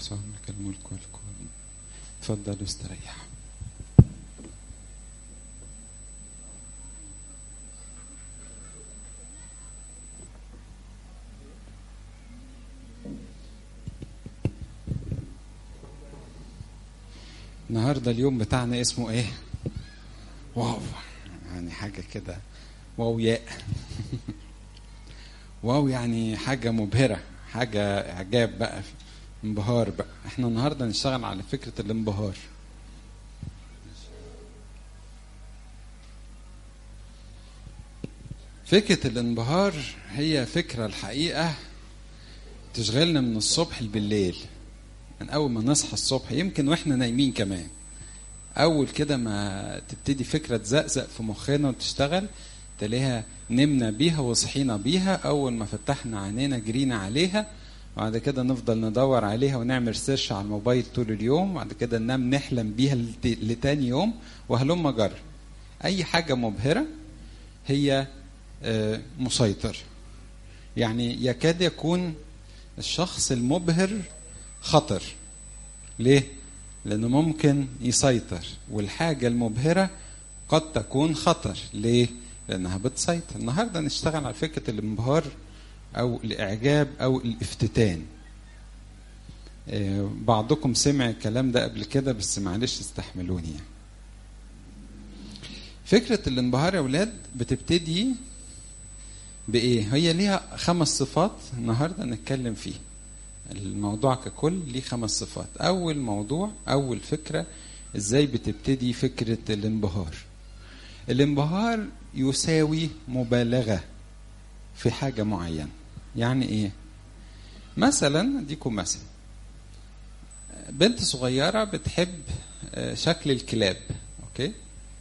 يسوع لك الملك والقوة تفضلوا استريحوا النهارده اليوم بتاعنا اسمه ايه؟ واو يعني حاجة كده واو ياء واو يعني حاجة مبهرة حاجة إعجاب بقى انبهار بقى احنا النهارده نشتغل على فكرة الانبهار فكرة الانبهار هي فكرة الحقيقة تشغلنا من الصبح بالليل من أول ما نصحى الصبح يمكن وإحنا نايمين كمان أول كده ما تبتدي فكرة تزقزق في مخنا وتشتغل تلاقيها نمنا بيها وصحينا بيها أول ما فتحنا عينينا جرينا عليها وبعد كده نفضل ندور عليها ونعمل سيرش على الموبايل طول اليوم وبعد كده ننام نحلم بيها لت- لتاني يوم وهلم جر أي حاجة مبهرة هي آه، مسيطر يعني يكاد يكون الشخص المبهر خطر ليه؟ لأنه ممكن يسيطر والحاجة المبهرة قد تكون خطر ليه؟ لأنها بتسيطر النهاردة نشتغل على فكرة الانبهار أو الإعجاب أو الافتتان آه، بعضكم سمع الكلام ده قبل كده بس معلش استحملوني يعني. فكرة الانبهار يا ولاد بتبتدي بإيه؟ هي ليها خمس صفات النهارده نتكلم فيه. الموضوع ككل ليه خمس صفات. أول موضوع أول فكرة إزاي بتبتدي فكرة الانبهار. الانبهار يساوي مبالغة في حاجة معينة. يعني إيه؟ مثلا أديكم مثل. بنت صغيرة بتحب آه، شكل الكلاب. أوكي؟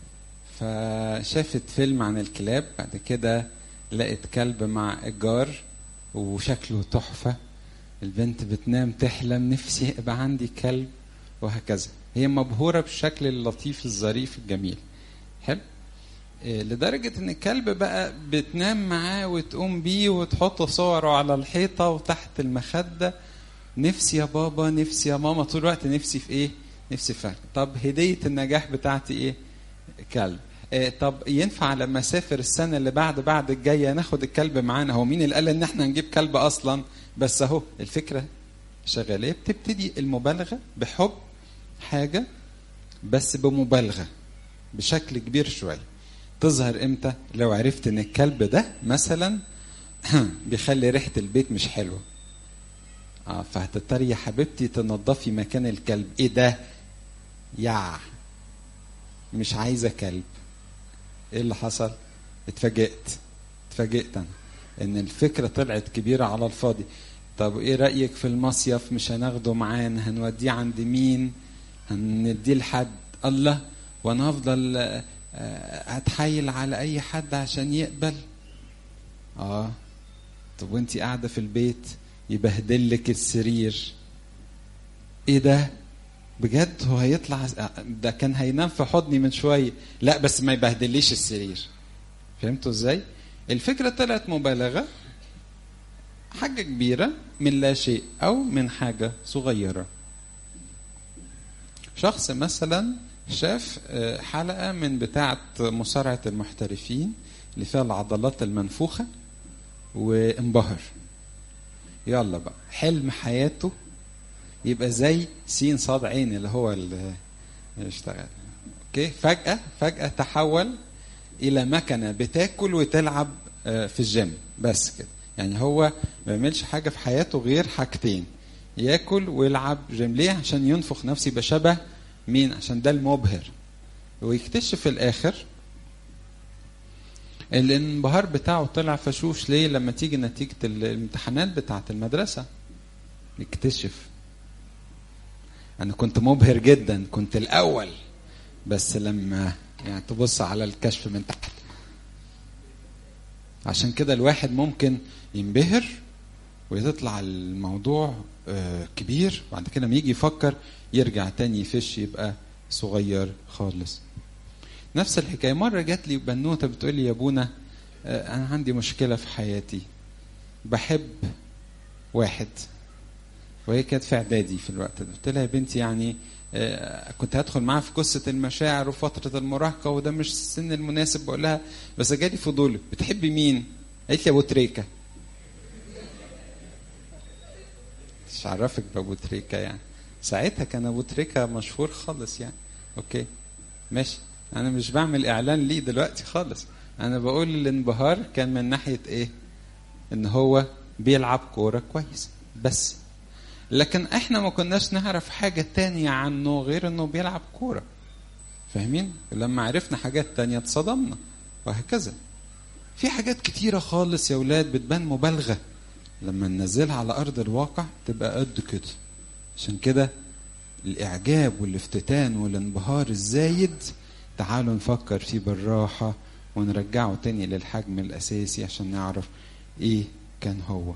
فشافت فيلم عن الكلاب بعد كده لقت كلب مع الجار وشكله تحفة البنت بتنام تحلم نفسي يبقى عندي كلب وهكذا هي مبهورة بالشكل اللطيف الظريف الجميل حلو إيه، لدرجة ان الكلب بقى بتنام معاه وتقوم بيه وتحط صوره على الحيطة وتحت المخدة نفسي يا بابا نفسي يا ماما طول الوقت نفسي في ايه نفسي في طب هدية النجاح بتاعتي ايه كلب إيه طب ينفع لما اسافر السنه اللي بعد بعد الجايه ناخد الكلب معانا هو مين اللي قال ان احنا نجيب كلب اصلا بس اهو الفكره شغاله بتبتدي المبالغه بحب حاجه بس بمبالغه بشكل كبير شويه تظهر امتى لو عرفت ان الكلب ده مثلا بيخلي ريحه البيت مش حلوه اه فهتضطري يا حبيبتي تنظفي مكان الكلب ايه ده يع مش عايزه كلب ايه اللي حصل اتفاجئت اتفاجئت انا ان الفكره طلعت كبيره على الفاضي طب ايه رايك في المصيف مش هناخده معانا هنوديه عند مين هنديه لحد الله وانا افضل آه، آه، اتحايل على اي حد عشان يقبل اه طب وانتي قاعده في البيت يبهدل لك السرير ايه ده بجد هو هيطلع ده كان هينام في حضني من شويه لا بس ما يبهدليش السرير فهمتوا ازاي الفكره طلعت مبالغه حاجه كبيره من لا شيء او من حاجه صغيره شخص مثلا شاف آه، حلقه من بتاعه مصارعه المحترفين اللي فيها العضلات المنفوخه وانبهر يلا بقى حلم حياته يبقى زي سين صاد عين اللي هو اللي يشتغل اوكي فجأة فجأة تحول إلى مكنة بتاكل وتلعب آه، في الجيم بس كده يعني هو ما بيعملش حاجة في حياته غير حاجتين ياكل ويلعب جيم ليه عشان ينفخ نفسه يبقى شبه مين عشان ده المبهر ويكتشف في الآخر الانبهار بتاعه طلع فشوش ليه لما تيجي نتيجة الامتحانات بتاعة المدرسة يكتشف انا كنت مبهر جدا كنت الاول بس لما يعني تبص على الكشف من تحت عشان كده الواحد ممكن ينبهر ويطلع الموضوع آه، كبير بعد كده لما يجي يفكر يرجع تاني يفش يبقى صغير خالص نفس الحكايه مره جات لي بنوته بتقول لي يا ابونا آه، انا عندي مشكله في حياتي بحب واحد وهي كانت في اعدادي في الوقت ده قلت لها يا بنتي يعني آه، كنت هدخل معاها في قصه المشاعر وفتره المراهقه وده مش السن المناسب بقول لها بس جالي فضول بتحبي مين؟ قالت لي ابو تريكه مش عرفك بابو تريكه يعني ساعتها كان ابو تريكه مشهور خالص يعني اوكي ماشي انا مش بعمل اعلان ليه دلوقتي خالص انا بقول الانبهار كان من ناحيه ايه ان هو بيلعب كوره كويس بس لكن احنا ما كناش نعرف حاجه تانية عنه غير انه بيلعب كوره فاهمين لما عرفنا حاجات تانية اتصدمنا وهكذا في حاجات كتيرة خالص يا ولاد بتبان مبالغة لما ننزلها على أرض الواقع تبقى قد كده عشان كده الإعجاب والافتتان والانبهار الزايد تعالوا نفكر فيه بالراحة ونرجعه تاني للحجم الأساسي عشان نعرف إيه كان هو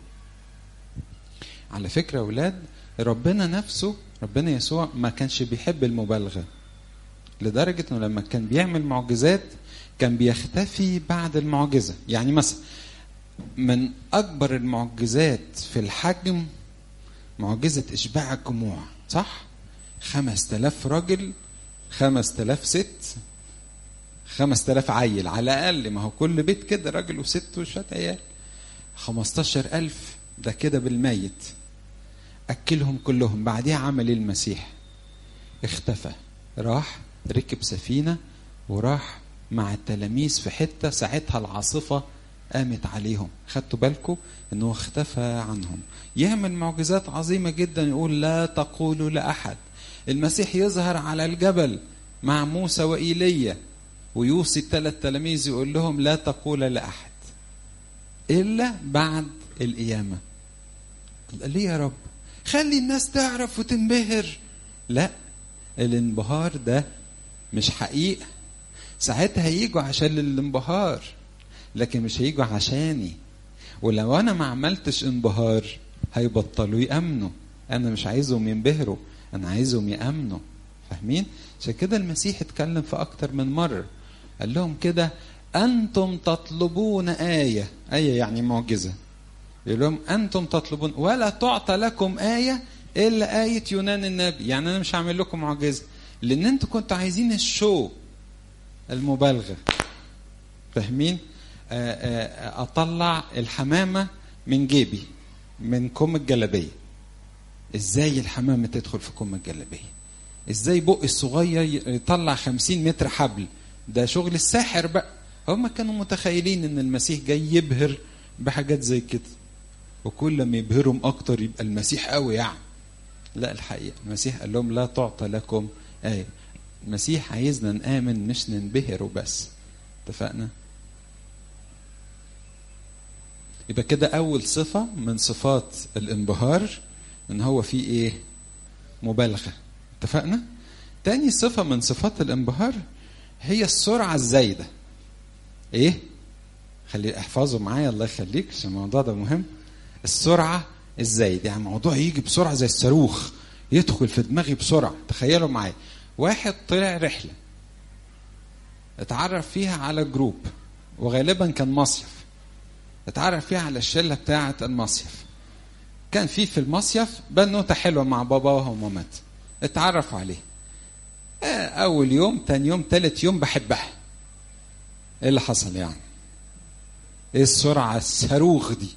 على فكرة يا ولاد ربنا نفسه ربنا يسوع ما كانش بيحب المبالغة لدرجة انه لما كان بيعمل معجزات كان بيختفي بعد المعجزة يعني مثلا من أكبر المعجزات في الحجم معجزة إشباع الجموع صح؟ خمس تلاف راجل خمس تلاف ست خمس تلاف عيل على الأقل ما هو كل بيت كده راجل وست وشوية عيال خمستاشر ألف ده كده بالميت أكلهم كلهم بعديها عمل إيه المسيح اختفى راح ركب سفينة وراح مع التلاميذ في حتة ساعتها العاصفة قامت عليهم خدتوا بالكم انه اختفى عنهم يعمل معجزات عظيمة جدا يقول لا تقولوا لأحد المسيح يظهر على الجبل مع موسى وإيليا ويوصي الثلاث تلاميذ يقول لهم لا تقول لأحد إلا بعد القيامة ليه يا رب خلي الناس تعرف وتنبهر لا الانبهار ده مش حقيقة ساعتها هيجوا عشان الانبهار لكن مش هيجوا عشاني ولو انا ما عملتش انبهار هيبطلوا يامنوا انا مش عايزهم ينبهروا انا عايزهم يامنوا فاهمين عشان كده المسيح اتكلم في اكتر من مره قال لهم كده انتم تطلبون ايه ايه يعني معجزه يقول لهم انتم تطلبون ولا تعطى لكم ايه الا ايه يونان النبي يعني انا مش هعمل لكم معجزه لان انتوا كنتوا عايزين الشو المبالغه فاهمين اطلع الحمامه من جيبي من كم الجلابيه ازاي الحمامه تدخل في كم الجلابيه ازاي بق الصغير يطلع خمسين متر حبل ده شغل الساحر بقى هم كانوا متخيلين ان المسيح جاي يبهر بحاجات زي كده وكل ما يبهرهم اكتر يبقى المسيح قوي يعني لا الحقيقه المسيح قال لهم لا تعطى لكم ايه المسيح عايزنا نآمن مش ننبهر وبس اتفقنا يبقى كده أول صفة من صفات الانبهار إن هو في إيه؟ مبالغة اتفقنا؟ تاني صفة من صفات الانبهار هي السرعة الزايدة إيه؟ خلي احفظوا معايا الله يخليك عشان الموضوع ده مهم السرعة الزايدة يعني الموضوع يجي بسرعة زي الصاروخ يدخل في دماغي بسرعة تخيلوا معايا واحد طلع رحلة اتعرف فيها على جروب وغالبا كان مصيف اتعرف فيها على الشله بتاعه المصيف كان في في المصيف بنوته حلوه مع باباها ومامتها اتعرف عليه اول يوم تاني يوم تالت يوم بحبها ايه اللي حصل يعني ايه السرعه الصاروخ دي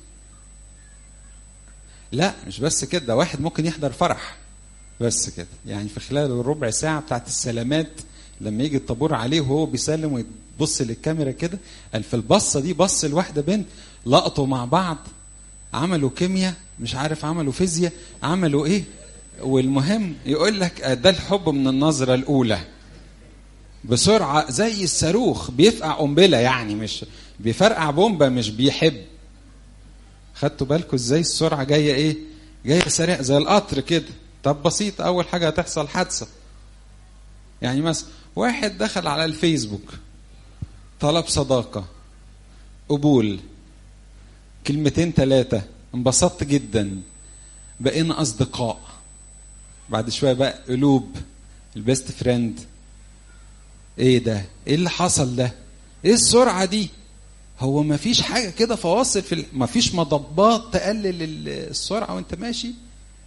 لا مش بس كده ده واحد ممكن يحضر فرح بس كده يعني في خلال الربع ساعه بتاعت السلامات لما يجي الطابور عليه وهو بيسلم ويبص للكاميرا كده قال في البصه دي بص لواحده بنت لقطوا مع بعض عملوا كيمياء مش عارف عملوا فيزياء عملوا ايه والمهم يقول لك ده الحب من النظره الاولى بسرعه زي الصاروخ بيفقع قنبله يعني مش بيفرقع بومبه مش بيحب خدتوا بالكم ازاي السرعه جايه ايه جايه سريع زي القطر كده طب بسيط اول حاجه هتحصل حادثه يعني مثلا واحد دخل على الفيسبوك طلب صداقه قبول كلمتين ثلاثة انبسطت جدا بقينا أصدقاء بعد شوية بقى قلوب البيست فريند ايه ده ايه اللي حصل ده ايه السرعة دي هو ما فيش حاجة كده فواصل في ال... ما فيش مضبات تقلل السرعة وانت ماشي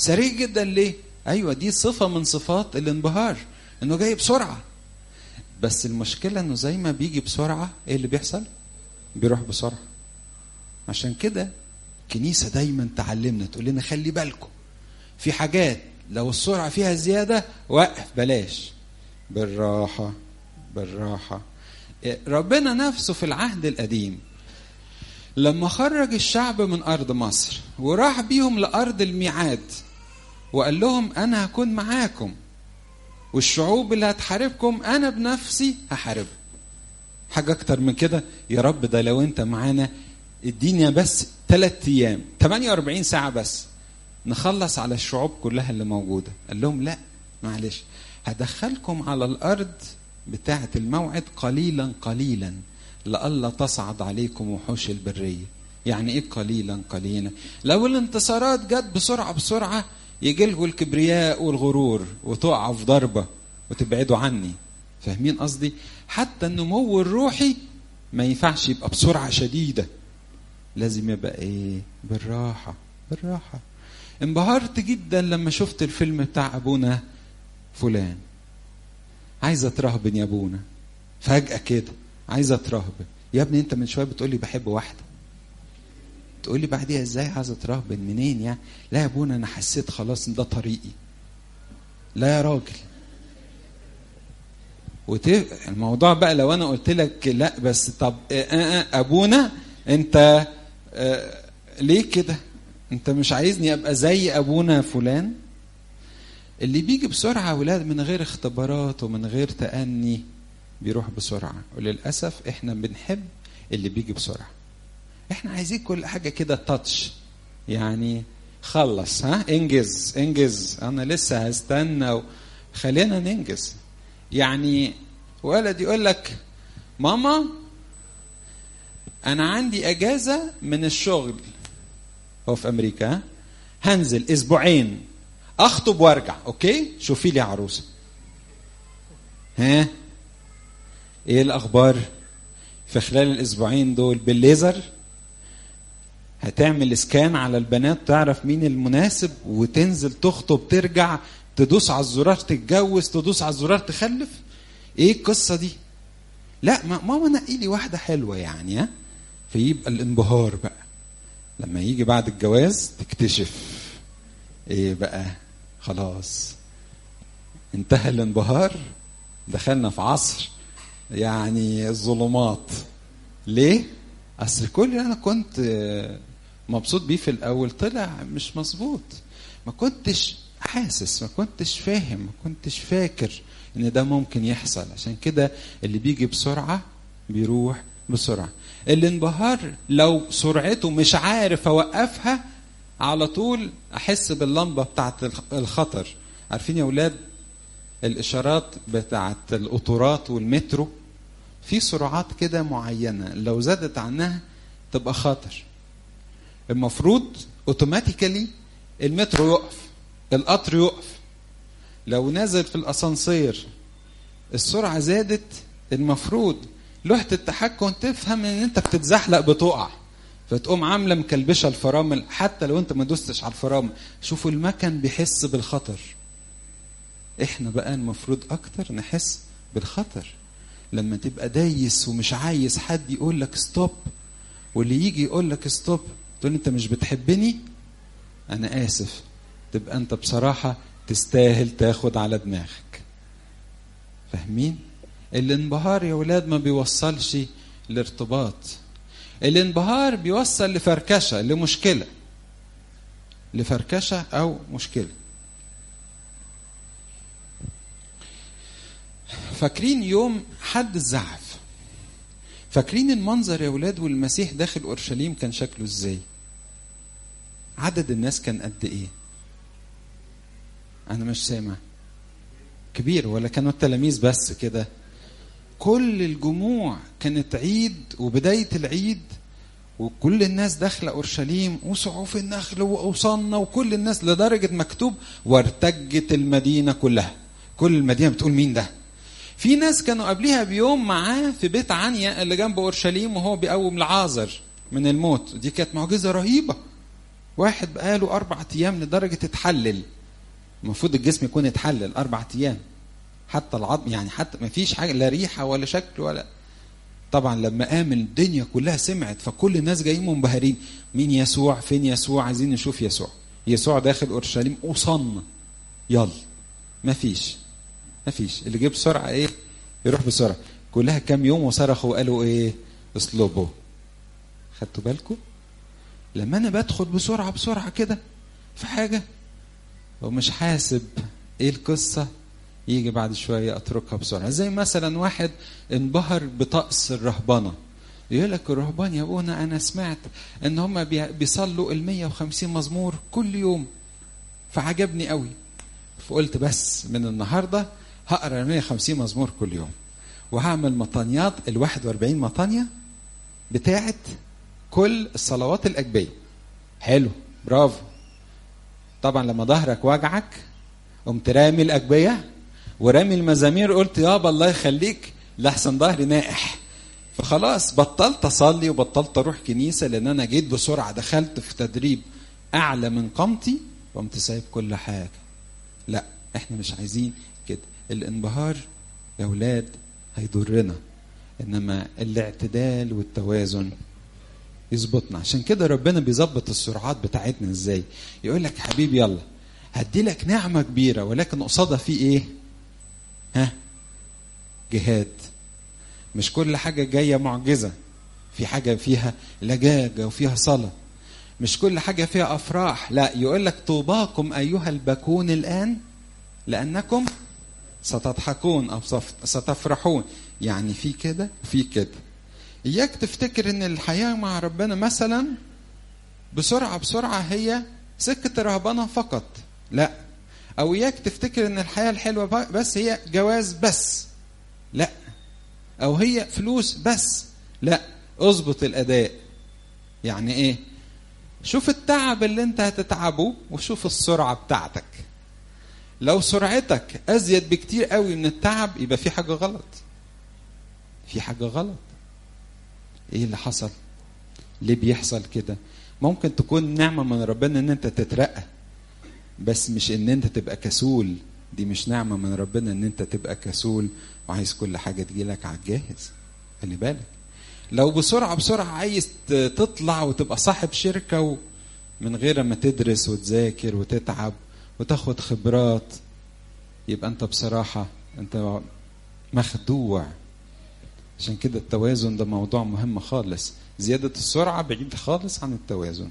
سريع جدا ليه ايوه دي صفه من صفات الانبهار انه جاي بسرعه بس المشكله انه زي ما بيجي بسرعه ايه اللي بيحصل بيروح بسرعه عشان كده الكنيسه دايما تعلمنا تقول لنا خلي بالكم في حاجات لو السرعه فيها زياده وقف بلاش بالراحه بالراحه ربنا نفسه في العهد القديم لما خرج الشعب من ارض مصر وراح بيهم لارض الميعاد وقال لهم انا هكون معاكم والشعوب اللي هتحاربكم انا بنفسي هحاربها حاجه اكتر من كده يا رب ده لو انت معانا ادينا بس ثلاث ايام 48 ساعه بس نخلص على الشعوب كلها اللي موجوده قال لهم لا معلش هدخلكم على الارض بتاعه الموعد قليلا قليلا لئلا تصعد عليكم وحوش البريه يعني ايه قليلا قليلا لو الانتصارات جت بسرعه بسرعه يجي لكم الكبرياء والغرور وتقعوا في ضربه وتبعدوا عني فاهمين قصدي حتى النمو الروحي ما ينفعش يبقى بسرعه شديده لازم يبقى ايه بالراحه بالراحه انبهرت جدا لما شفت الفيلم بتاع ابونا فلان عايز اترهبن يا ابونا فجاه كده عايز اترهبن يا ابني انت من شويه بتقول لي بحب واحده تقول لي بعديها ازاي عايز اترهبن منين يعني لا يا ابونا انا حسيت خلاص ان ده طريقي لا يا راجل وت... الموضوع بقى لو انا قلت لك لا بس طب آه آه ابونا انت آه ليه كده انت مش عايزني ابقى زي ابونا فلان اللي بيجي بسرعه اولاد من غير اختبارات ومن غير تاني بيروح بسرعه وللاسف احنا بنحب اللي بيجي بسرعه احنا عايزين كل حاجه كده تاتش يعني خلص ها انجز انجز انا لسه هستنى و... خلينا ننجز يعني ولد يقول لك ماما انا عندي اجازه من الشغل هو في امريكا هنزل اسبوعين اخطب وارجع اوكي شوفي لي عروسه ها ايه الاخبار في خلال الاسبوعين دول بالليزر هتعمل اسكان على البنات تعرف مين المناسب وتنزل تخطب ترجع تدوس على الزرار تتجوز تدوس على الزرار تخلف ايه القصه دي لا ما ماما نقي لي واحده حلوه يعني ها فيبقى الانبهار بقى لما يجي بعد الجواز تكتشف ايه بقى خلاص انتهى الانبهار دخلنا في عصر يعني الظلمات ليه اصل كل اللي انا كنت مبسوط بيه في الاول طلع مش مظبوط ما كنتش حاسس ما كنتش فاهم ما كنتش فاكر ان ده ممكن يحصل عشان كده اللي بيجي بسرعه بيروح بسرعه الانبهار لو سرعته مش عارف اوقفها على طول احس باللمبه بتاعت الخطر عارفين يا اولاد الاشارات بتاعت القطورات والمترو في سرعات كده معينه لو زادت عنها تبقى خطر المفروض اوتوماتيكالي المترو يقف القطر يقف لو نازل في الاسانسير السرعه زادت المفروض لوحه التحكم تفهم ان انت بتتزحلق بتقع فتقوم عامله مكلبشه الفرامل حتى لو انت ما دوستش على الفرامل شوفوا المكن بيحس بالخطر احنا بقى المفروض اكتر نحس بالخطر لما تبقى دايس ومش عايز حد يقول لك ستوب واللي يجي يقول لك ستوب تقول انت مش بتحبني انا اسف تبقى انت بصراحه تستاهل تاخد على دماغك فاهمين الانبهار يا ولاد ما بيوصلش لارتباط الانبهار بيوصل لفركشه لمشكله لفركشه او مشكله فاكرين يوم حد الزعف فاكرين المنظر يا ولاد والمسيح داخل اورشليم كان شكله ازاي عدد الناس كان قد ايه انا مش سامع كبير ولا كانوا التلاميذ بس كده كل الجموع كانت عيد وبداية العيد وكل الناس داخلة أورشليم وسعوف النخل وأوصلنا وكل الناس لدرجة مكتوب وارتجت المدينة كلها كل المدينة بتقول مين ده في ناس كانوا قبلها بيوم معاه في بيت عنيا اللي جنب أورشليم وهو بيقوم لعازر من الموت دي كانت معجزة رهيبة واحد بقاله أربع أيام لدرجة اتحلل المفروض الجسم يكون اتحلل أربع أيام حتى العظم يعني حتى ما فيش حاجة لا ريحة ولا شكل ولا طبعا لما قام الدنيا كلها سمعت فكل الناس جايين منبهرين مين يسوع فين يسوع عايزين نشوف يسوع يسوع داخل اورشليم وصلنا يلا مفيش مفيش اللي جه بسرعه ايه يروح بسرعه كلها كام يوم وصرخوا وقالوا ايه اصلبوا خدتوا بالكم لما انا بدخل بسرعه بسرعه كده في حاجه ومش حاسب ايه القصه يجي بعد شويه اتركها بسرعه زي مثلا واحد انبهر بطقس الرهبنه يقول لك الرهبان يا ابونا انا سمعت ان هم بيصلوا ال 150 مزمور كل يوم فعجبني قوي فقلت بس من النهارده هقرا ال 150 مزمور كل يوم وهعمل مطانيات ال 41 مطانيه بتاعت كل الصلوات الاجبيه حلو برافو طبعا لما ظهرك وجعك قمت رامي الاجبيه ورامي المزامير قلت يابا الله يخليك لحسن ظهري نائح فخلاص بطلت اصلي وبطلت اروح كنيسه لان انا جيت بسرعه دخلت في تدريب اعلى من قامتي وقمت سايب كل حاجه لا احنا مش عايزين كده الانبهار يا اولاد هيضرنا انما الاعتدال والتوازن يظبطنا عشان كده ربنا بيظبط السرعات بتاعتنا ازاي يقول لك حبيبي يلا هدي لك نعمه كبيره ولكن قصادها في ايه ها جهاد مش كل حاجة جاية معجزة في حاجة فيها لجاجة وفيها صلاة مش كل حاجة فيها أفراح لا يقول لك طوباكم أيها البكون الآن لأنكم ستضحكون أو ستفرحون يعني في كده وفي كده إياك تفتكر إن الحياة مع ربنا مثلا بسرعة بسرعة هي سكة الرهبنة فقط لا أو إياك تفتكر إن الحياة الحلوة بس هي جواز بس لا او هي فلوس بس لا اظبط الاداء يعني ايه شوف التعب اللي انت هتتعبه وشوف السرعه بتاعتك لو سرعتك ازيد بكتير قوي من التعب يبقى في حاجه غلط في حاجه غلط ايه اللي حصل ليه بيحصل كده ممكن تكون نعمه من ربنا ان انت تترقى بس مش ان انت تبقى كسول دي مش نعمه من ربنا ان انت تبقى كسول وعايز كل حاجة تجيلك على الجاهز خلي بالك لو بسرعة بسرعة عايز تطلع وتبقى صاحب شركة و... من غير ما تدرس وتذاكر وتتعب وتاخد خبرات يبقى انت بصراحة انت مخدوع عشان كده التوازن ده موضوع مهم خالص زيادة السرعة بعيد خالص عن التوازن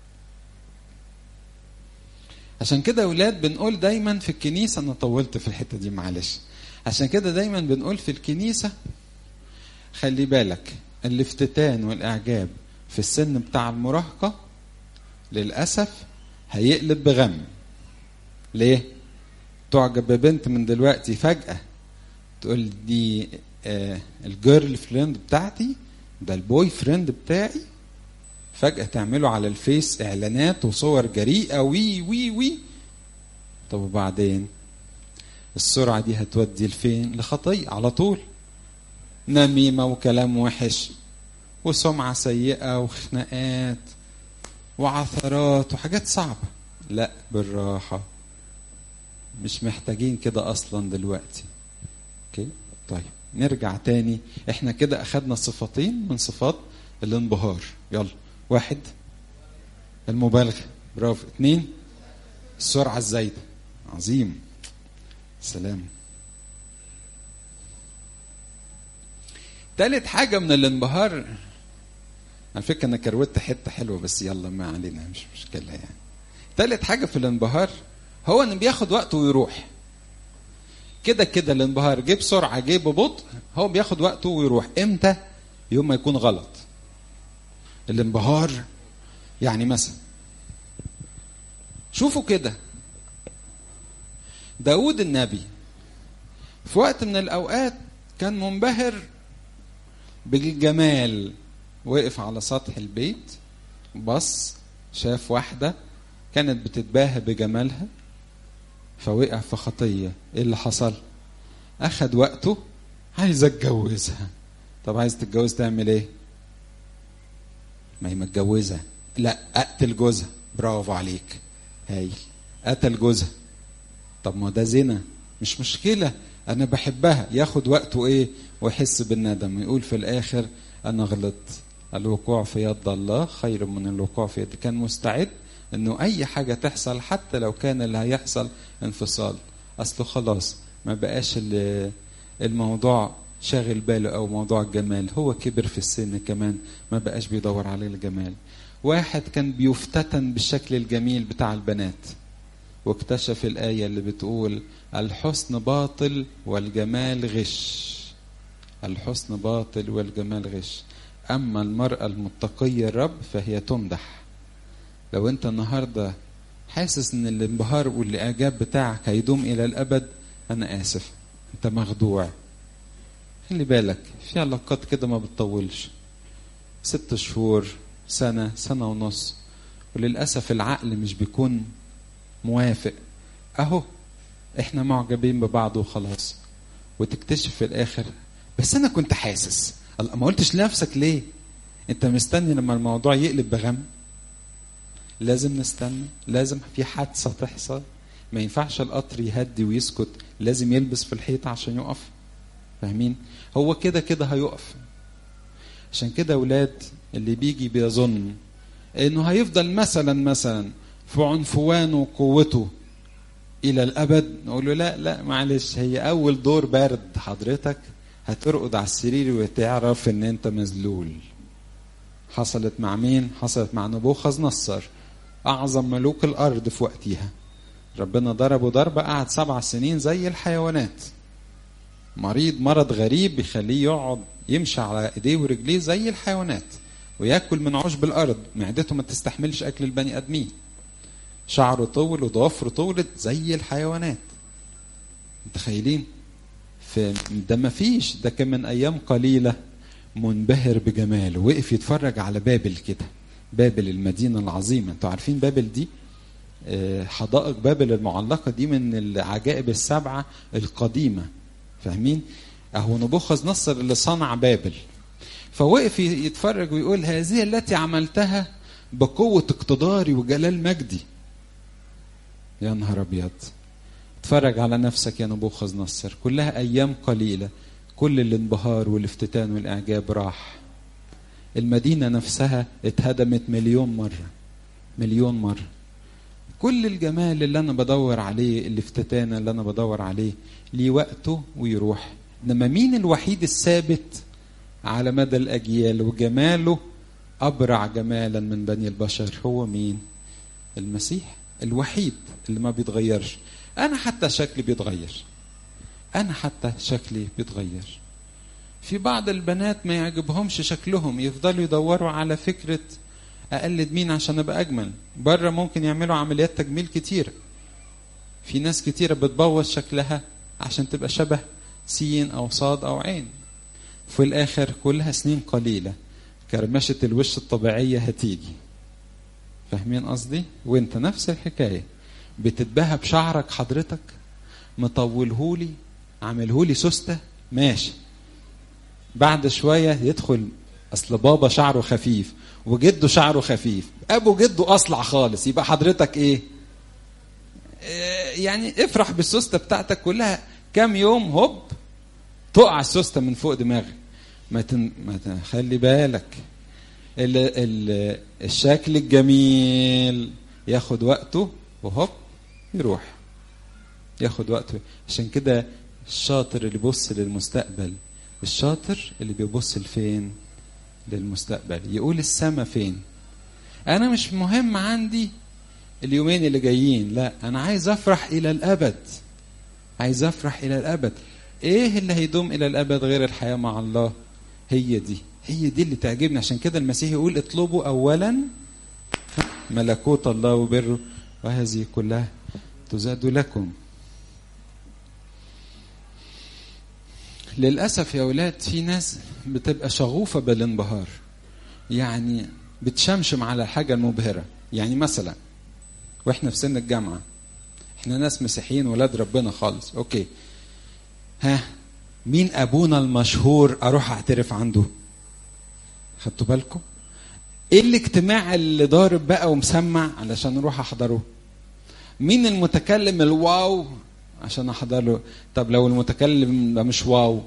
عشان كده اولاد بنقول دايما في الكنيسة انا طولت في الحتة دي معلش عشان كده دايما بنقول في الكنيسة خلي بالك الافتتان والإعجاب في السن بتاع المراهقة للأسف هيقلب بغم ليه؟ تعجب ببنت من دلوقتي فجأة تقول دي آه الجيرل فريند بتاعتي ده البوي فريند بتاعي فجأة تعمله على الفيس إعلانات وصور جريئة وي وي وي طب وبعدين السرعة دي هتودي لفين؟ لخطية على طول. نميمة وكلام وحش وسمعة سيئة وخناقات وعثرات وحاجات صعبة. لا بالراحة. مش محتاجين كده أصلا دلوقتي. اوكي؟ طيب نرجع تاني احنا كده أخدنا صفتين من صفات الانبهار. يلا واحد المبالغة برافو اثنين السرعة الزايدة عظيم سلام تالت حاجة من الانبهار على فكرة أنا كروت حتة حلوة بس يلا ما علينا مش مشكلة يعني تالت حاجة في الانبهار هو إن بياخد وقته ويروح كده كده الانبهار جه بسرعة جه ببطء هو بياخد وقته ويروح إمتى؟ يوم ما يكون غلط الانبهار يعني مثلا شوفوا كده داود النبي في وقت من الأوقات كان منبهر بالجمال وقف على سطح البيت بص شاف واحدة كانت بتتباهى بجمالها فوقع في خطية ايه اللي حصل اخد وقته عايز اتجوزها طب عايز تتجوز تعمل ايه ما هي متجوزة لا اقتل جوزها برافو عليك هايل قتل جوزها طب ما ده زنا مش مشكله انا بحبها ياخد وقته ايه ويحس بالندم يقول في الاخر انا غلطت الوقوع في يد الله خير من الوقوع في يد كان مستعد انه اي حاجه تحصل حتى لو كان اللي هيحصل انفصال اصله خلاص ما بقاش الموضوع شاغل باله او موضوع الجمال هو كبر في السن كمان ما بقاش بيدور عليه الجمال واحد كان بيفتتن بالشكل الجميل بتاع البنات واكتشف الآية اللي بتقول الحسن باطل والجمال غش الحسن باطل والجمال غش أما المرأة المتقية الرب فهي تمدح لو أنت النهاردة حاسس إن الانبهار والإعجاب بتاعك هيدوم إلى الأبد أنا آسف أنت مخدوع خلي بالك في علاقات كده ما بتطولش ست شهور سنة سنة ونص وللأسف العقل مش بيكون موافق أهو إحنا معجبين ببعض وخلاص وتكتشف في الآخر بس أنا كنت حاسس ما قلتش لنفسك ليه أنت مستني لما الموضوع يقلب بغم لازم نستنى لازم في حادثة تحصل ما ينفعش القطر يهدي ويسكت لازم يلبس في الحيط عشان يقف فاهمين هو كده كده هيقف عشان كده اولاد اللي بيجي بيظن انه هيفضل مثلا مثلا في عنفوانه وقوته الى الابد نقول له لا لا معلش هي اول دور برد حضرتك هترقد على السرير وتعرف ان انت مذلول حصلت مع مين حصلت مع نبوخذ نصر اعظم ملوك الارض في وقتها ربنا ضربه ضربه قعد سبع سنين زي الحيوانات مريض مرض غريب بيخليه يقعد يمشي على ايديه ورجليه زي الحيوانات وياكل من عشب الارض معدته ما تستحملش اكل البني ادمين شعره طول وضوافره طولت زي الحيوانات متخيلين ده ما فيش ده كان من ايام قليله منبهر بجماله وقف يتفرج على بابل كده بابل المدينه العظيمه انتوا عارفين بابل دي حدائق بابل المعلقه دي من العجائب السبعه القديمه فاهمين اهو نبوخذ نصر اللي صنع بابل فوقف يتفرج ويقول هذه التي عملتها بقوة اقتداري وجلال مجدي يا نهار أبيض اتفرج على نفسك يا نبوخذ نصر كلها أيام قليلة كل الانبهار والافتتان والإعجاب راح المدينة نفسها اتهدمت مليون مرة مليون مرة كل الجمال اللي أنا بدور عليه الافتتان اللي أنا بدور عليه ليه وقته ويروح إنما مين الوحيد الثابت على مدى الأجيال وجماله أبرع جمالا من بني البشر هو مين المسيح الوحيد اللي ما بيتغيرش أنا حتى شكلي بيتغير أنا حتى شكلي بيتغير في بعض البنات ما يعجبهمش شكلهم يفضلوا يدوروا على فكرة أقلد مين عشان أبقى أجمل بره ممكن يعملوا عمليات تجميل كتيرة في ناس كتيرة بتبوظ شكلها عشان تبقى شبه سين أو صاد أو عين في الآخر كلها سنين قليلة كرمشة الوش الطبيعية هتيجي فاهمين قصدي؟ وانت نفس الحكاية بتتباهى بشعرك حضرتك مطولهولي عاملهولي سوستة ماشي بعد شوية يدخل أصل بابا شعره خفيف وجده شعره خفيف أبو جده أصلع خالص يبقى حضرتك إيه؟ يعني افرح بالسوستة بتاعتك كلها كام يوم هوب تقع السوستة من فوق دماغك ما, تن... ما تن... خلي بالك ال... ال... الشكل الجميل ياخد وقته وهوب يروح ياخد وقته عشان كده الشاطر اللي بيبص للمستقبل الشاطر اللي بيبص لفين للمستقبل يقول السما فين انا مش مهم عندي اليومين اللي جايين لا انا عايز افرح الى الابد عايز افرح الى الابد ايه اللي هيدوم الى الابد غير الحياه مع الله هي دي هي دي اللي تعجبني عشان كده المسيح يقول اطلبوا اولا ملكوت الله وبره وهذه كلها تزاد لكم للأسف يا أولاد في ناس بتبقى شغوفة بالانبهار يعني بتشمشم على الحاجة المبهرة يعني مثلا واحنا في سن الجامعة احنا ناس مسيحيين ولاد ربنا خالص اوكي ها مين ابونا المشهور اروح اعترف عنده خدتوا بالكم ايه الاجتماع اللي ضارب بقى ومسمع علشان اروح احضره مين المتكلم الواو عشان احضره طب لو المتكلم ده مش واو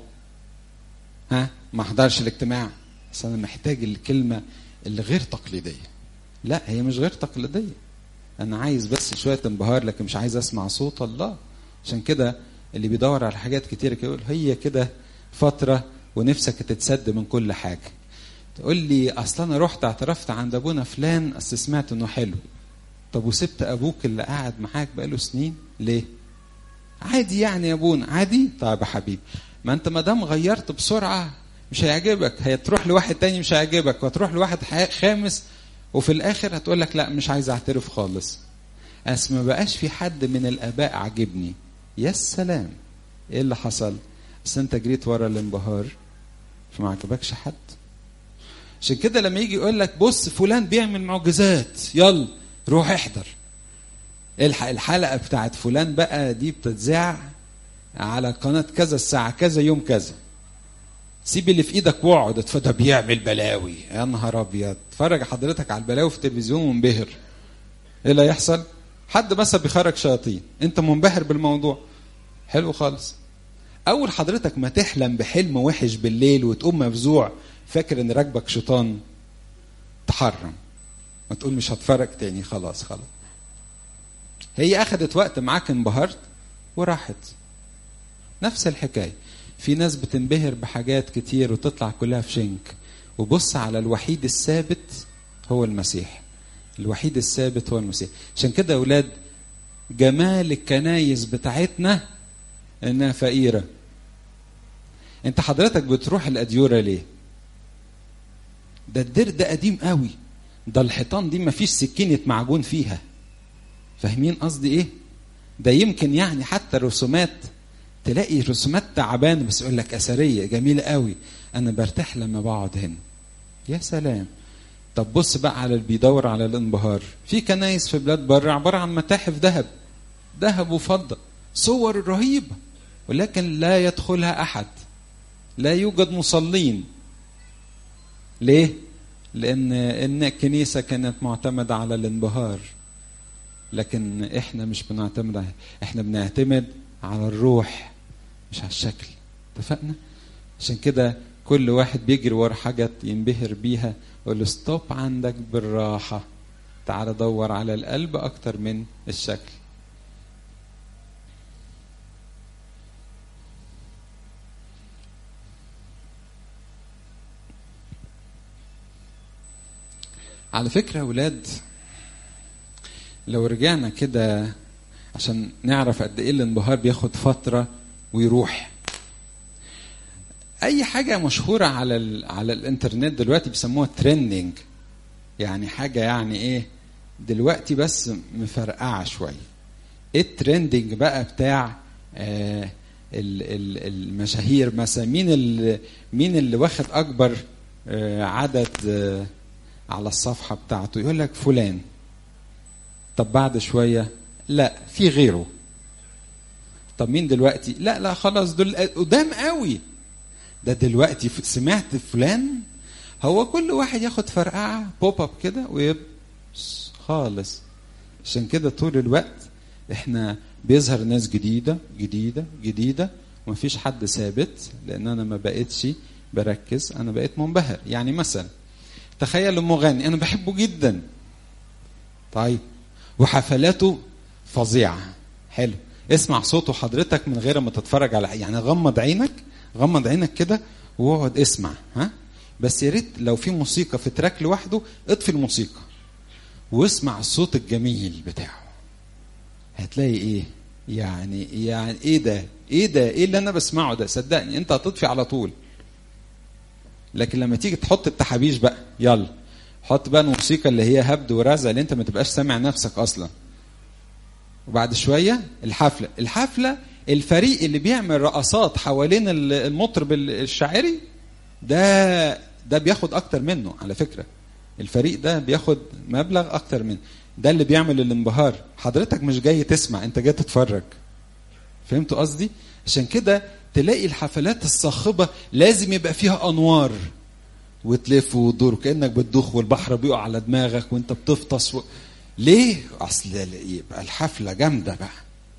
ها ما احضرش الاجتماع بس انا محتاج الكلمه اللي غير تقليديه لا هي مش غير تقليديه انا عايز بس شويه انبهار لكن مش عايز اسمع صوت الله عشان كده اللي بيدور على حاجات كتير يقول هي كده فتره ونفسك تتسد من كل حاجه تقول لي اصل انا رحت اعترفت عند ابونا فلان اصل سمعت انه حلو طب وسبت ابوك اللي قاعد معاك بقاله سنين ليه عادي يعني يا ابونا عادي طيب يا حبيبي ما انت ما دام غيرت بسرعه مش هيعجبك هتروح لواحد تاني مش هيعجبك وتروح لواحد خامس وفي الاخر هتقول لك لا مش عايز اعترف خالص بس ما بقاش في حد من الاباء عجبني يا سلام ايه اللي حصل بس انت جريت ورا الانبهار فما عجبكش حد عشان كده لما يجي يقول لك بص فلان بيعمل معجزات يلا روح احضر الحق الحلقه بتاعت فلان بقى دي بتتذاع على قناه كذا الساعه كذا يوم كذا سيب اللي في ايدك واقعد اتفضل بيعمل بلاوي يا نهار ابيض اتفرج حضرتك على البلاوي في التلفزيون وانبهر ايه اللي هيحصل حد مثلا بيخرج شياطين انت منبهر بالموضوع حلو خالص اول حضرتك ما تحلم بحلم وحش بالليل وتقوم مفزوع فاكر ان راكبك شيطان تحرم وتقول مش هتفرج تاني خلاص خلاص هي اخدت وقت معاك انبهرت وراحت نفس الحكايه في ناس بتنبهر بحاجات كتير وتطلع كلها في شنك وبص على الوحيد الثابت هو المسيح الوحيد الثابت هو المسيح عشان كده يا اولاد جمال الكنايس بتاعتنا انها فقيره انت حضرتك بتروح الاديوره ليه ده الدير ده قديم قوي ده الحيطان دي مفيش سكينه معجون فيها فاهمين قصدي ايه ده يمكن يعني حتى رسومات تلاقي رسومات تعبان بس يقول لك اثريه جميله قوي انا برتاح لما بقعد هنا يا سلام طب بص بقى على اللي بيدور على الانبهار في كنايس في بلاد بره عباره عن متاحف ذهب ذهب وفضه صور رهيبه ولكن لا يدخلها احد لا يوجد مصلين ليه لان ان الكنيسه كانت معتمده على الانبهار لكن احنا مش بنعتمد على احنا بنعتمد على الروح مش على الشكل اتفقنا عشان كده كل واحد بيجري ورا حاجة ينبهر بيها يقول له ستوب عندك بالراحة تعال دور على القلب أكتر من الشكل على فكرة يا ولاد لو رجعنا كده عشان نعرف قد ايه الانبهار بياخد فتره ويروح اي حاجه مشهوره على ال على الانترنت دلوقتي بيسموها ترندنج يعني حاجه يعني ايه دلوقتي بس مفرقعه شويه ايه الترندنج بقى بتاع آه المشاهير مثلا مين اللي مين اللي واخد اكبر آه عدد آه على الصفحه بتاعته يقول لك فلان طب بعد شويه لا في غيره طب مين دلوقتي لا لا خلاص دول قدام قوي ده دلوقتي سمعت فلان هو كل واحد ياخد فرقعه بوب اب كده ويبس خالص عشان كده طول الوقت احنا بيظهر ناس جديده جديده جديده ومفيش حد ثابت لان انا ما بقتش بركز انا بقيت منبهر يعني مثلا تخيل مغني انا بحبه جدا طيب وحفلاته فظيعه حلو اسمع صوته حضرتك من غير ما تتفرج على يعني غمض عينك غمض عينك كده واقعد اسمع ها بس يا ريت لو في موسيقى في تراك لوحده اطفي الموسيقى واسمع الصوت الجميل بتاعه هتلاقي ايه يعني يعني ايه ده ايه ده ايه اللي انا بسمعه ده صدقني انت هتطفي على طول لكن لما تيجي تحط التحابيش بقى يلا حط بقى الموسيقى اللي هي هبد ورزع اللي انت ما تبقاش سامع نفسك اصلا وبعد شويه الحفله الحفله الفريق اللي بيعمل رقصات حوالين المطرب الشاعري ده ده بياخد اكتر منه على فكره الفريق ده بياخد مبلغ اكتر منه ده اللي بيعمل الانبهار حضرتك مش جاي تسمع انت جاي تتفرج فهمتوا قصدي عشان كده تلاقي الحفلات الصاخبه لازم يبقى فيها انوار وتلف وتدور كانك بتدوخ والبحر بيقع على دماغك وانت بتفطس و... ليه اصل يبقى الحفله جامده بقى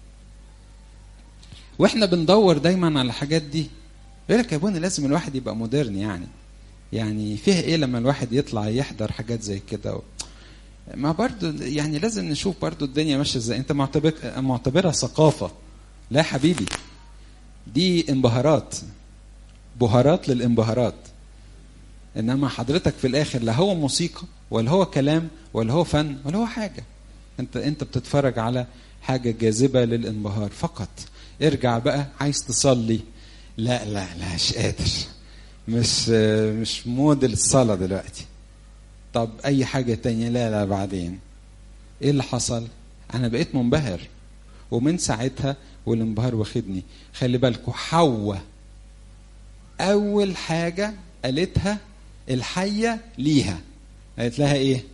واحنا بندور دايما على الحاجات دي يقول لك يا ابونا لازم الواحد يبقى مودرن يعني يعني فيها ايه لما الواحد يطلع يحضر حاجات زي كده ما برضو يعني لازم نشوف برضو الدنيا ماشيه ازاي انت معتبر معتبرها ثقافه لا يا حبيبي دي انبهارات بهارات للانبهارات انما حضرتك في الاخر لا هو موسيقى ولا هو كلام ولا هو فن ولا هو حاجه انت انت بتتفرج على حاجه جاذبه للانبهار فقط ارجع بقى عايز تصلي لا لا لا مش قادر مش مش مود الصلاه دلوقتي طب اي حاجه تانية لا لا بعدين ايه اللي حصل انا بقيت منبهر ومن ساعتها والانبهار واخدني خلي بالكوا حواء اول حاجه قالتها الحيه ليها قالت لها ايه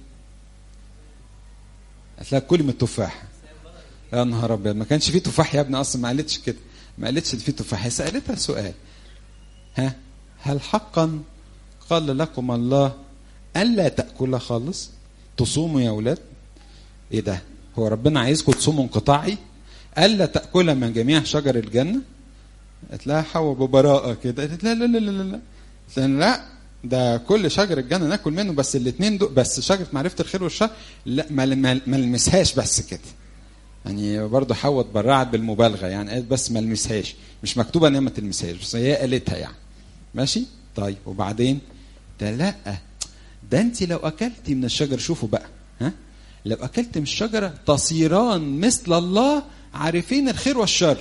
قالت لها كلي من التفاح يا نهار ابيض ما كانش فيه تفاح يا ابني اصلا ما قالتش كده ما قالتش فيه تفاح هي سالتها سؤال ها هل حقا قال لكم الله الا تاكلها خالص تصوموا يا اولاد ايه ده هو ربنا عايزكم تصوموا انقطاعي الا تاكلها من جميع شجر الجنه قالت لها حواء ببراءه كده قالت لا لا لا لا لا لا, لا ده كل شجر الجنه ناكل منه بس الاثنين دول بس شجره معرفه الخير والشر لا ما ما نلمسهاش بس كده يعني برضه حواء اتبرعت بالمبالغه يعني قالت بس ما لمسهاش مش مكتوبه ان هي ما تلمسهاش بس هي قالتها يعني ماشي طيب وبعدين ده لا ده انت لو اكلتي من الشجر شوفوا بقى ها لو اكلت من الشجره تصيران مثل الله عارفين الخير والشر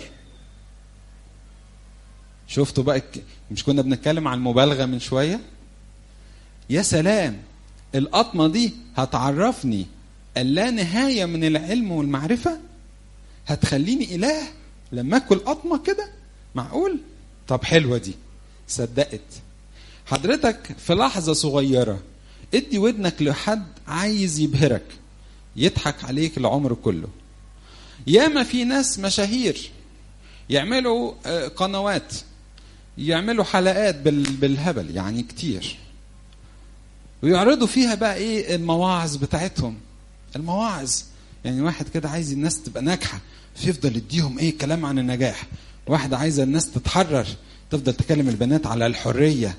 شفتوا بقى مش كنا بنتكلم عن المبالغه من شويه يا سلام القطمه دي هتعرفني اللا نهايه من العلم والمعرفه هتخليني اله لما اكل قطمه كده معقول طب حلوه دي صدقت حضرتك في لحظه صغيره ادي ودنك لحد عايز يبهرك يضحك عليك العمر كله ياما في ناس مشاهير يعملوا قنوات يعملوا حلقات بالهبل يعني كتير ويعرضوا فيها بقى ايه المواعظ بتاعتهم المواعظ يعني واحد كده عايز الناس تبقى ناجحه فيفضل يديهم ايه كلام عن النجاح واحده عايزه الناس تتحرر تفضل تكلم البنات على الحريه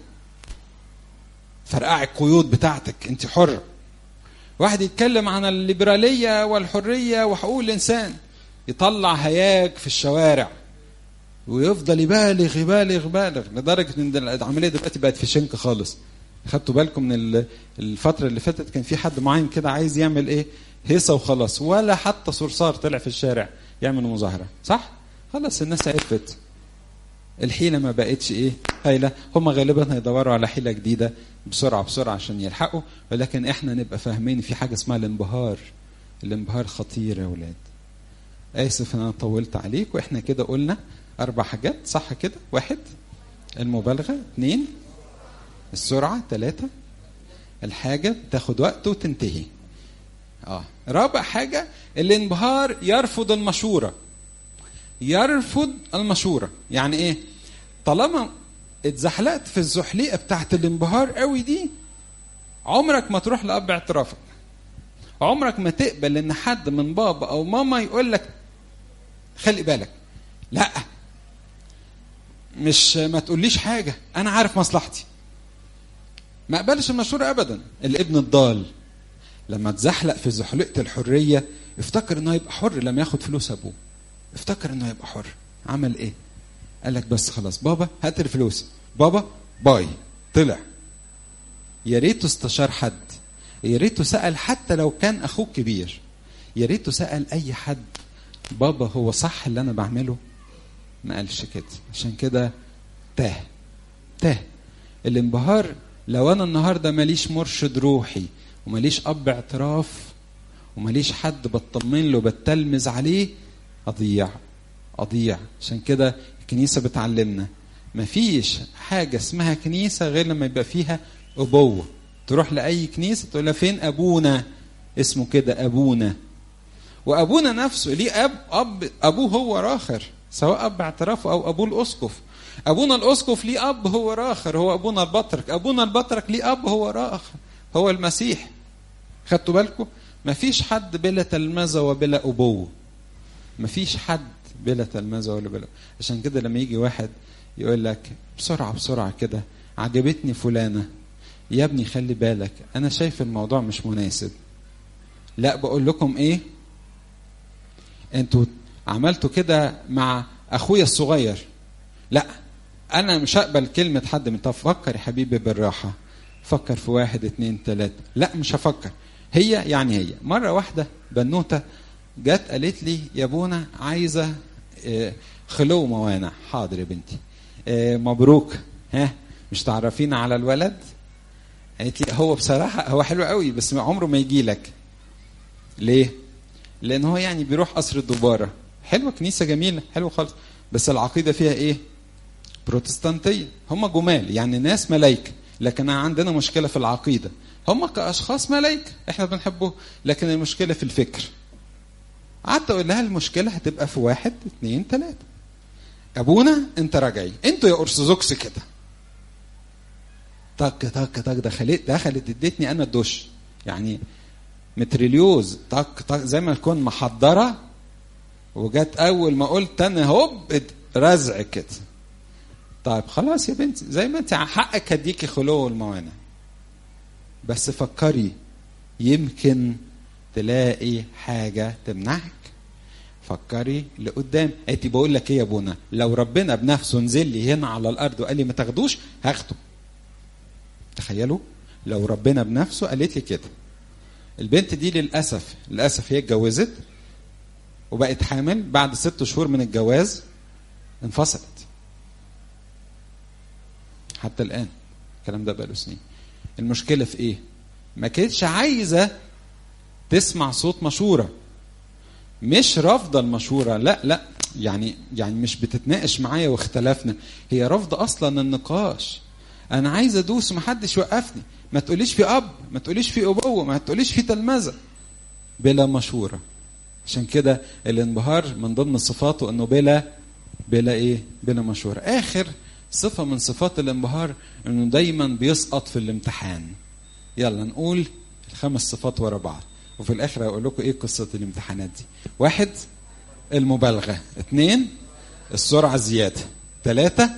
فرقعي القيود بتاعتك انت حره واحد يتكلم عن الليبراليه والحريه وحقوق الانسان يطلع هياج في الشوارع ويفضل يبالغ يبالغ يبالغ لدرجه ان العمليه دلوقتي بقت في شنك خالص خدتوا بالكم من الفتره اللي فاتت كان في حد معين كده عايز يعمل ايه هيصه وخلاص ولا حتى صرصار طلع في الشارع يعمل مظاهره صح خلاص الناس عرفت الحيله ما بقتش ايه هايله هم غالبا هيدوروا على حيله جديده بسرعه بسرعه عشان يلحقوا ولكن احنا نبقى فاهمين في حاجه اسمها الانبهار الانبهار خطير يا اولاد اسف ان انا طولت عليك واحنا كده قلنا اربع حاجات صح كده واحد المبالغه اثنين السرعه ثلاثه الحاجه بتاخد وقت وتنتهي اه رابع حاجه الانبهار يرفض المشوره يرفض المشوره يعني ايه طالما اتزحلقت في الزحليقه بتاعت الانبهار قوي دي عمرك ما تروح لاب اعترافك عمرك ما تقبل ان حد من بابا او ماما يقول لك خلي بالك لا مش ما تقوليش حاجه انا عارف مصلحتي ما اقبلش المشوره ابدا الابن الضال لما اتزحلق في زحلقه الحريه افتكر انه يبقى حر لما ياخد فلوس ابوه افتكر انه يبقى حر عمل ايه قال لك بس خلاص بابا هات الفلوس بابا باي طلع يا ريته استشار حد يا ريته سال حتى لو كان اخوه كبير يا ريته سال اي حد بابا هو صح اللي انا بعمله ما قالش كده عشان كده تاه تاه الانبهار لو انا النهارده ماليش مرشد روحي وماليش اب اعتراف وماليش حد بطمن له بتلمذ عليه اضيع اضيع عشان كده الكنيسه بتعلمنا مفيش حاجه اسمها كنيسه غير لما يبقى فيها ابوه تروح لاي كنيسه تقول لها فين ابونا اسمه كده ابونا وابونا نفسه ليه اب اب ابوه هو راخر سواء اب اعترافه او ابوه الاسقف ابونا الاسقف ليه اب هو راخر هو ابونا البطرك ابونا البطرك ليه اب هو راخر هو المسيح خدتوا بالكم مفيش حد بلا تلمذه وبلا ابوه مفيش حد بلا تلمذه ولا بلا عشان كده لما يجي واحد يقول لك بسرعه بسرعه كده عجبتني فلانه يا ابني خلي بالك انا شايف الموضوع مش مناسب لا بقول لكم ايه انتوا عملتوا كده مع اخويا الصغير لا انا مش هقبل كلمه حد من طب فكر يا حبيبي بالراحه فكر في واحد اتنين تلاته لا مش هفكر هي يعني هي مره واحده بنوته جت قالت لي يا ابونا عايزه خلو موانع حاضر يا بنتي مبروك ها مش تعرفين على الولد قالت لي هو بصراحه هو حلو قوي بس عمره ما يجي لك ليه لان هو يعني بيروح قصر الدباره حلوه كنيسه جميله حلوه خالص بس العقيده فيها ايه بروتستانتيه هم جمال يعني ناس ملايكه لكن عندنا مشكله في العقيده هم كاشخاص ملايكه احنا بنحبه لكن المشكله في الفكر قعدت اقول لها المشكله هتبقى في واحد اثنين ثلاثه ابونا انت راجعي انتوا يا ارثوذكس كده طق طق طق دخلت دخلت ادتني انا الدش يعني متريليوز طق طق زي ما تكون محضره وجت اول ما قلت انا هوب رزع كده طيب خلاص يا بنتي زي ما انت حقك هديكي خلو الموانع بس فكري يمكن تلاقي حاجة تمنعك فكري لقدام انت بقول لك ايه يا ابونا لو ربنا بنفسه نزل لي هنا على الارض وقال لي ما تاخدوش هاخده تخيلوا لو ربنا بنفسه قالت لي كده البنت دي للاسف للاسف هي اتجوزت وبقت حامل بعد ست شهور من الجواز انفصلت حتى الان الكلام ده بقاله سنين المشكله في ايه ما كانتش عايزه تسمع صوت مشوره مش رافضه المشوره لا لا يعني يعني مش بتتناقش معايا واختلفنا هي رافضه اصلا النقاش انا عايز ادوس ومحدش يوقفني ما تقوليش في اب ما تقوليش في ابوه ما تقوليش في تلمذه بلا مشوره عشان كده الانبهار من ضمن صفاته انه بلا بلا ايه بلا مشوره اخر صفه من صفات الانبهار انه دايما بيسقط في الامتحان يلا نقول الخمس صفات ورا بعض وفي الاخر هقول لكم ايه قصه الامتحانات دي واحد المبالغه اثنين السرعه الزياده ثلاثه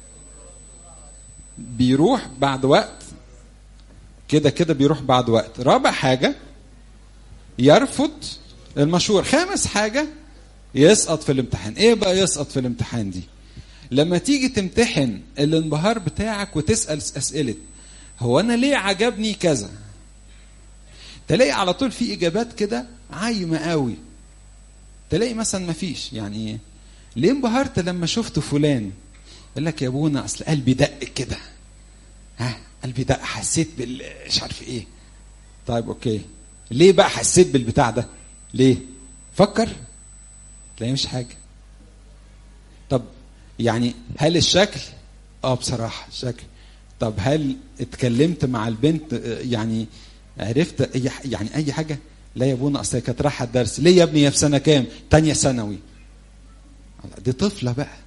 بيروح بعد وقت كده كده بيروح بعد وقت رابع حاجه يرفض المشهور خامس حاجه يسقط في الامتحان ايه بقى يسقط في الامتحان دي لما تيجي تمتحن الانبهار بتاعك وتسال اسئله هو انا ليه عجبني كذا تلاقي على طول في اجابات كده عايمه قوي تلاقي مثلا ما فيش يعني ليه انبهرت لما شفت فلان يقول لك يا ابونا اصل قلبي دق كده ها قلبي دق حسيت بال مش عارف ايه طيب اوكي ليه بقى حسيت بالبتاع ده ليه فكر تلاقي مش حاجه طب يعني هل الشكل اه بصراحه الشكل طب هل اتكلمت مع البنت يعني عرفت اي يعني اي حاجه لا يا ابونا اصل كانت رايحه الدرس ليه يا ابني هي في سنه كام تانية ثانوي دي طفله بقى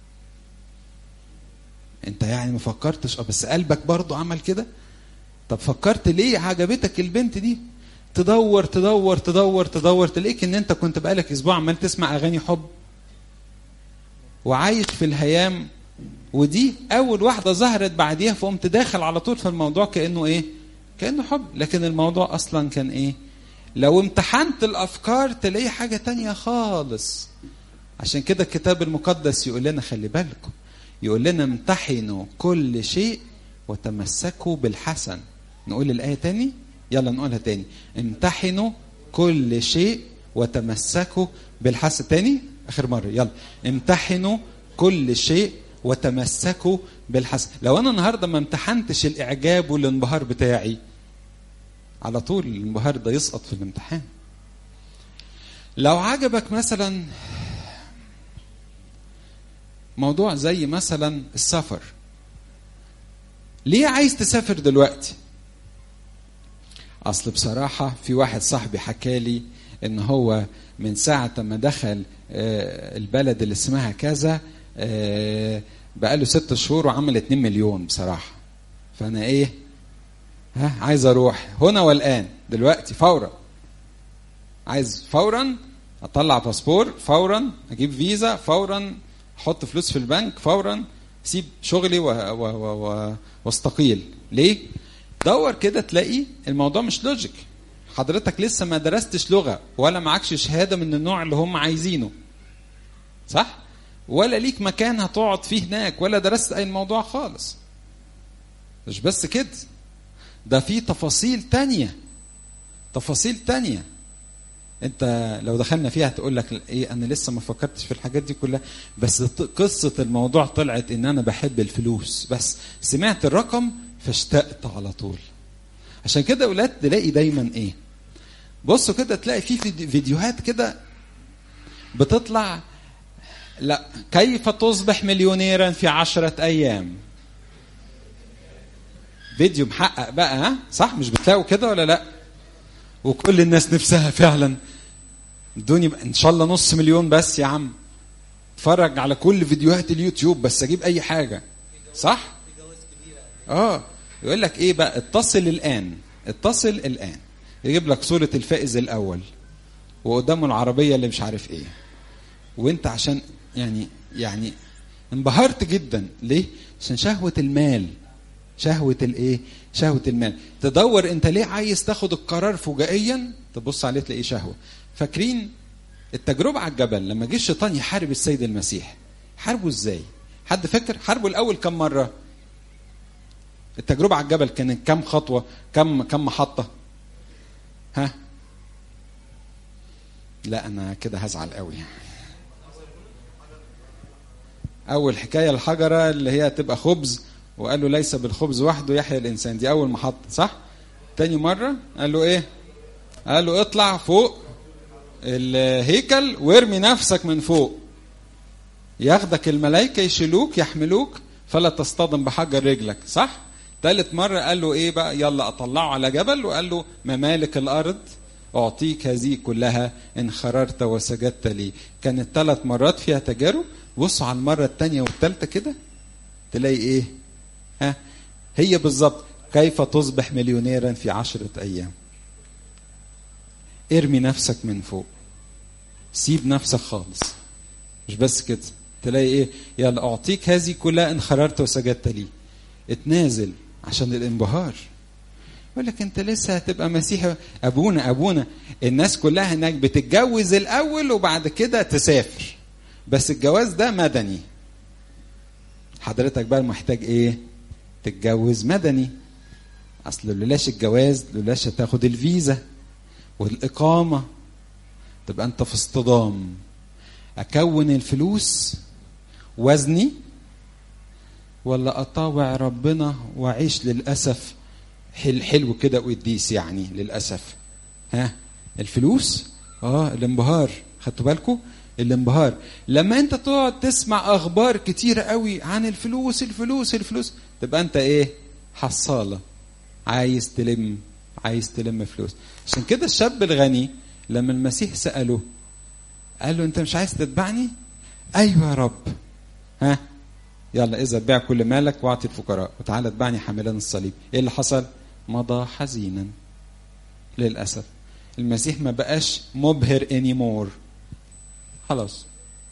انت يعني ما فكرتش اه بس قلبك برضه عمل كده طب فكرت ليه عجبتك البنت دي تدور تدور تدور تدور تلاقيك ان انت كنت بقالك اسبوع عمال تسمع اغاني حب وعايش في الهيام ودي اول واحده ظهرت بعديها فقمت داخل على طول في الموضوع كانه ايه كانه حب لكن الموضوع اصلا كان ايه لو امتحنت الافكار تلاقي حاجه تانية خالص عشان كده الكتاب المقدس يقول لنا خلي بالكم يقول لنا امتحنوا كل شيء وتمسكوا بالحسن نقول الآية تاني يلا نقولها تاني امتحنوا كل شيء وتمسكوا بالحسن تاني آخر مرة يلا امتحنوا كل شيء وتمسكوا بالحسن لو أنا النهاردة ما امتحنتش الإعجاب والانبهار بتاعي على طول الانبهار ده يسقط في الامتحان لو عجبك مثلا موضوع زي مثلا السفر ليه عايز تسافر دلوقتي اصل بصراحة في واحد صاحبي حكالي ان هو من ساعة ما دخل البلد اللي اسمها كذا بقاله ست شهور وعمل 2 مليون بصراحة فأنا إيه ها عايز أروح هنا والآن دلوقتي فورا عايز فورا أطلع باسبور فورا أجيب فيزا فورا أحط فلوس في البنك فورا سيب شغلي و... و... و... واستقيل ليه؟ دور كده تلاقي الموضوع مش لوجيك حضرتك لسه ما درستش لغة ولا معكش شهادة من النوع اللي هم عايزينه صح؟ ولا ليك مكان هتقعد فيه هناك ولا درست أي موضوع خالص مش بس كده ده في تفاصيل تانية تفاصيل تانية انت لو دخلنا فيها هتقول لك ايه انا لسه ما فكرتش في الحاجات دي كلها بس قصه الموضوع طلعت ان انا بحب الفلوس بس سمعت الرقم فاشتقت على طول عشان كده اولاد تلاقي دايما ايه بصوا كده تلاقي في فيديوهات كده بتطلع لا كيف تصبح مليونيرا في عشرة أيام فيديو محقق بقى ها صح مش بتلاقوا كده ولا لا وكل الناس نفسها فعلا ادوني ان شاء الله نص مليون بس يا عم اتفرج على كل فيديوهات اليوتيوب بس اجيب اي حاجه صح اه يقول لك ايه بقى اتصل الان اتصل الان يجيب لك صوره الفائز الاول وقدامه العربيه اللي مش عارف ايه وانت عشان يعني يعني انبهرت جدا ليه عشان شهوه المال شهوه الايه شهوه المال تدور انت ليه عايز تاخد القرار فجائيا تبص عليه تلاقيه شهوه فاكرين التجربه على الجبل لما جه الشيطان يحارب السيد المسيح حاربه ازاي حد فاكر حاربه الاول كم مره التجربه على الجبل كانت كم خطوه كم كم محطه ها لا انا كده هزعل قوي اول حكايه الحجره اللي هي تبقى خبز وقال له ليس بالخبز وحده يحيى الانسان دي اول محطه صح تاني مره قال له ايه قال له اطلع فوق الهيكل وارمي نفسك من فوق ياخدك الملائكه يشيلوك يحملوك فلا تصطدم بحجر رجلك صح ثالث مرة قال له ايه بقى يلا اطلعه على جبل وقال له ممالك الارض اعطيك هذه كلها ان خررت وسجدت لي كانت ثلاث مرات فيها تجارب بصوا على المرة الثانية والثالثة كده تلاقي ايه ها هي بالظبط كيف تصبح مليونيرا في عشرة ايام ارمي نفسك من فوق سيب نفسك خالص مش بس كده تلاقي ايه يلا اعطيك هذه كلها ان خررت وسجدت لي اتنازل عشان الانبهار يقول لك انت لسه هتبقى مسيحي ابونا ابونا الناس كلها هناك بتتجوز الاول وبعد كده تسافر بس الجواز ده مدني حضرتك بقى محتاج ايه تتجوز مدني اصل لولاش الجواز لولاش هتاخد الفيزا والاقامه تبقى انت في اصطدام اكون الفلوس وزني ولا اطاوع ربنا واعيش للاسف حل حلو كده وقديس يعني للاسف ها الفلوس اه الانبهار خدتوا بالكم الانبهار لما انت تقعد تسمع اخبار كتيرة قوي عن الفلوس الفلوس الفلوس تبقى انت ايه حصالة عايز تلم عايز تلم فلوس عشان كده الشاب الغني لما المسيح سأله قال له انت مش عايز تتبعني ايوه يا رب ها يلا اذا بيع كل مالك واعطي الفقراء وتعالى اتبعني حاملا الصليب ايه اللي حصل مضى حزينا للاسف المسيح ما بقاش مبهر انيمور خلاص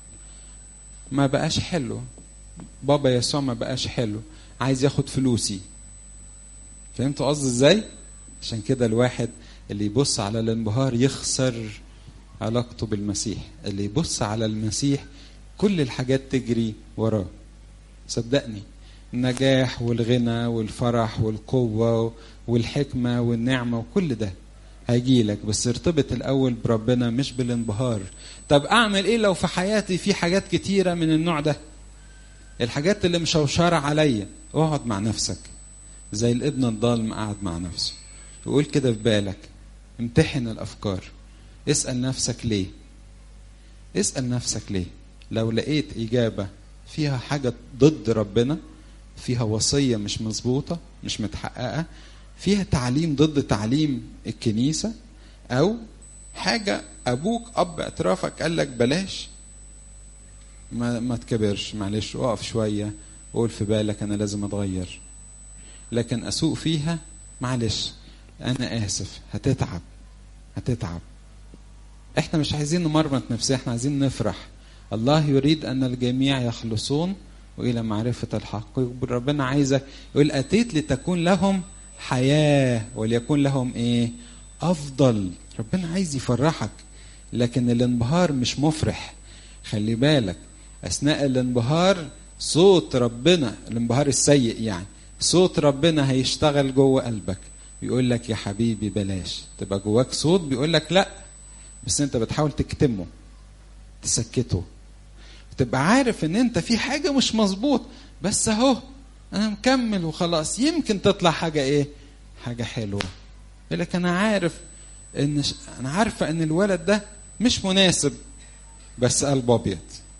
ما بقاش حلو بابا يسوع ما بقاش حلو عايز ياخد فلوسي فهمتوا قصدي ازاي عشان كده الواحد اللي يبص على الانبهار يخسر علاقته بالمسيح اللي يبص على المسيح كل الحاجات تجري وراه صدقني النجاح والغنى والفرح والقوة والحكمة والنعمة وكل ده هيجي لك بس ارتبط الأول بربنا مش بالانبهار طب أعمل إيه لو في حياتي في حاجات كتيرة من النوع ده الحاجات اللي مشوشرة عليا اقعد مع نفسك زي الابن الضال قاعد مع نفسه يقول كده في بالك امتحن الأفكار اسأل نفسك ليه اسأل نفسك ليه لو لقيت إجابة فيها حاجة ضد ربنا فيها وصية مش مظبوطة مش متحققة فيها تعليم ضد تعليم الكنيسة أو حاجة أبوك أب اعترافك قال لك بلاش ما ما تكبرش معلش اقف شوية وقول في بالك أنا لازم أتغير لكن أسوق فيها معلش أنا آسف هتتعب هتتعب احنا مش عايزين نمرمط نفسنا احنا عايزين نفرح الله يريد ان الجميع يخلصون والى معرفه الحق ربنا عايزك يقول اتيت لتكون لهم حياه وليكن لهم ايه افضل ربنا عايز يفرحك لكن الانبهار مش مفرح خلي بالك اثناء الانبهار صوت ربنا الانبهار السيء يعني صوت ربنا هيشتغل جوه قلبك بيقول لك يا حبيبي بلاش تبقى جواك صوت بيقول لك لا بس انت بتحاول تكتمه تسكته تبقى عارف ان انت في حاجة مش مظبوط بس اهو انا مكمل وخلاص يمكن تطلع حاجة ايه حاجة حلوة يقول لك انا عارف ان ش... انا عارفة ان الولد ده مش مناسب بس قلبه ابيض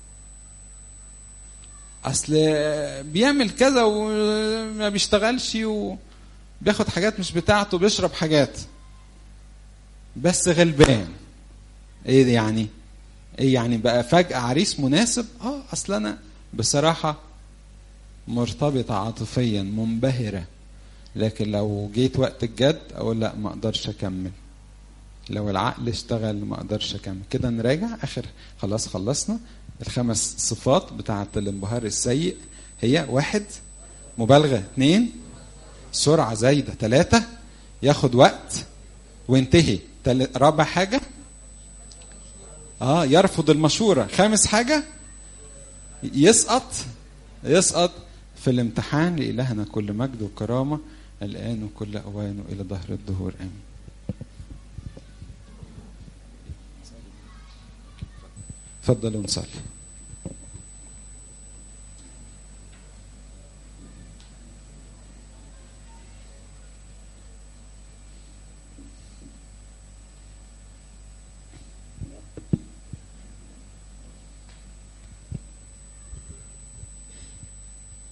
اصل بيعمل كذا وما بيشتغلش وبياخد حاجات مش بتاعته بيشرب حاجات بس غلبان ايه يعني ايه يعني بقى فجأة عريس مناسب اه اصل انا بصراحة مرتبطة عاطفيا منبهرة لكن لو جيت وقت الجد اقول لا ما اقدرش اكمل لو العقل اشتغل ما اقدرش اكمل كده نراجع اخر خلاص خلصنا الخمس صفات بتاعة الانبهار السيء هي واحد مبالغة اثنين سرعة زايدة ثلاثة ياخد وقت وينتهي رابع حاجة اه يرفض المشورة خامس حاجة يسقط يسقط في الامتحان لإلهنا كل مجد وكرامة الآن وكل أوان وإلى ظهر الدهور آمين تفضلوا نصلي